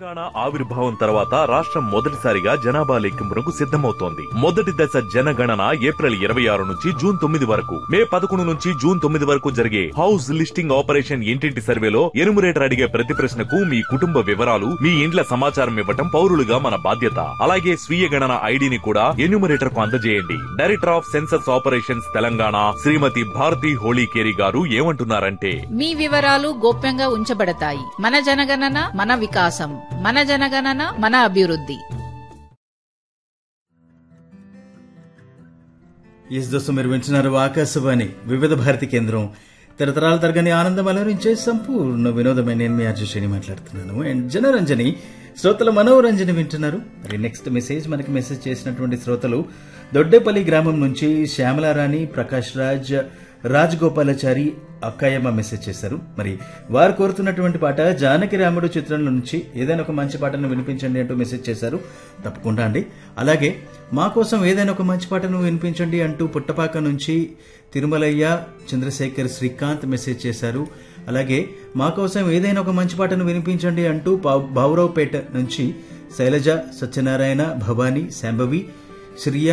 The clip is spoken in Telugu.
తెలంగాణ ఆవిర్భావం తర్వాత రాష్ట్రం మొదటిసారిగా జనాభా లెక్కింపునకు సిద్ధమవుతోంది మొదటి దశ జనగణన ఏప్రిల్ ఇరవై ఆరు నుంచి జూన్ తొమ్మిది వరకు మే పదకొండు నుంచి జూన్ తొమ్మిది వరకు జరిగే హౌస్ లిస్టింగ్ ఆపరేషన్ ఇంటింటి సర్వేలో ఎనుమరేటర్ అడిగే ప్రతి ప్రశ్నకు మీ కుటుంబ వివరాలు మీ ఇండ్ల సమాచారం ఇవ్వటం పౌరులుగా మన బాధ్యత అలాగే స్వీయ గణన ఐడిని కూడా ఎన్యూమరేటర్ కు అందజేయండి director of census operations Telangana Shrimati Bharati Holikeri garu ఏమంటున్నారంటే మీ వివరాలు గోప్యంగా ఉంచబడతాయి మన జనగణన మన వికాసం మన జనగణన మన అభివృద్ధి ఎస్ దోస్తు మీరు వింటున్నారు ఆకాశవాణి వివిధ భారతి కేంద్రం తరతరాల తరగని ఆనందం అలరించే సంపూర్ణ వినోదమైన నేను మీ అర్జుషిని మాట్లాడుతున్నాను అండ్ జనరంజని శ్రోతల మనోరంజని వింటున్నారు మరి నెక్స్ట్ మెసేజ్ మనకి మెసేజ్ చేసినటువంటి శ్రోతలు దొడ్డేపల్లి గ్రామం నుంచి శ్యామలారాణి ప్రకాష్ రాజ్ రాజ్ గోపాలాచారి అక్కయ్యమ్మ మెసేజ్ చేశారు మరి వారు కోరుతున్నటువంటి పాట జానకి రాముడు చిత్రం నుంచి ఏదైనా ఒక మంచి పాటను వినిపించండి అంటూ మెసేజ్ చేశారు తప్పకుండా అండి అలాగే మా కోసం ఏదైనా ఒక మంచి పాటను వినిపించండి అంటూ పుట్టపాక నుంచి తిరుమలయ్య చంద్రశేఖర్ శ్రీకాంత్ మెసేజ్ చేశారు అలాగే మా కోసం ఏదైనా ఒక మంచి పాటను వినిపించండి అంటూ బా- బావురావుపేట నుంచి శైలజ సత్యనారాయణ భవానీ శాంభవి శ్రియ